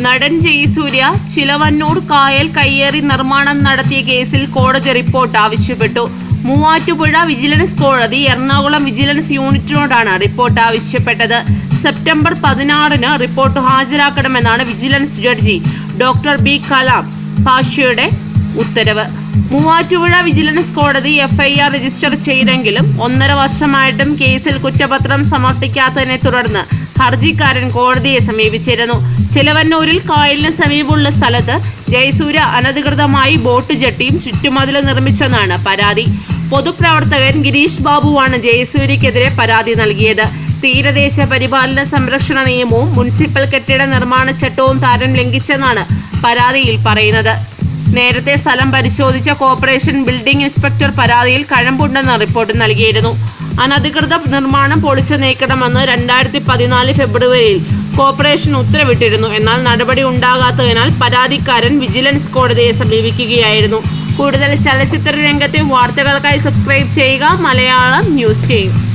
നടൻ ജയസൂര്യ ചിലവന്നൂർ കായൽ കയ്യേറി നിർമ്മാണം നടത്തിയ കേസിൽ കോടതി റിപ്പോർട്ട് ആവശ്യപ്പെട്ടു മൂവാറ്റുപുഴ വിജിലൻസ് കോടതി എറണാകുളം വിജിലൻസ് യൂണിറ്റിനോടാണ് റിപ്പോർട്ട് ആവശ്യപ്പെട്ടത് സെപ്റ്റംബർ പതിനാറിന് റിപ്പോർട്ട് ഹാജരാക്കണമെന്നാണ് vigilance judge doctor B Kalam പാഷയുടെ ഉത്തരവ് മൂവാറ്റുപുഴ വിജിലൻസ് കോടതി എഫ്ഐആർ രജിസ്റ്റർ ചെയ്തെങ്കിലും ഒന്നര വർഷമായിട്ടും കേസിൽ കുറ്റപത്രം സമർപ്പിക്കാത്തതിനെ തുടർന്ന് ഹർജിക്കാരൻ കോടതിയെ സമീപിച്ചിരുന്നു ചിലവന്നൂരിൽ കായലിന് സമീപമുള്ള സ്ഥലത്ത് ജയസൂര്യ അനധികൃതമായി ബോട്ട് ജെട്ടിയും ചുറ്റുമതിൽ നിർമ്മിച്ചെന്നാണ് പരാതി പൊതുപ്രവർത്തകൻ ഗിരീഷ് ബാബുവാണ് ജയസൂര്യക്കെതിരെ പരാതി നൽകിയത് തീരദേശ പരിപാലന സംരക്ഷണ നിയമവും മുനിസിപ്പൽ കെട്ടിട നിർമ്മാണ ചട്ടവും താരം ലംഘിച്ചെന്നാണ് പരാതിയിൽ പറയുന്നത് നേരത്തെ സ്ഥലം പരിശോധിച്ച കോർപ്പറേഷൻ ബിൽഡിംഗ് ഇൻസ്പെക്ടർ പരാതിയിൽ കഴമ്പുണ്ടെന്ന റിപ്പോർട്ട് നൽകിയിരുന്നു അനധികൃത നിർമ്മാണം പൊളിച്ചു നീക്കണമെന്ന് രണ്ടായിരത്തി പതിനാല് ഫെബ്രുവരിയിൽ കോർപ്പറേഷൻ ഉത്തരവിട്ടിരുന്നു എന്നാൽ നടപടി ഉണ്ടാകാത്തതിനാൽ പരാതിക്കാരൻ വിജിലൻസ് കോടതിയെ സമീപിക്കുകയായിരുന്നു കൂടുതൽ ചലച്ചിത്ര രംഗത്തെ വാർത്തകൾക്കായി സബ്സ്ക്രൈബ് ചെയ്യുക മലയാളം ന്യൂസ് ടീം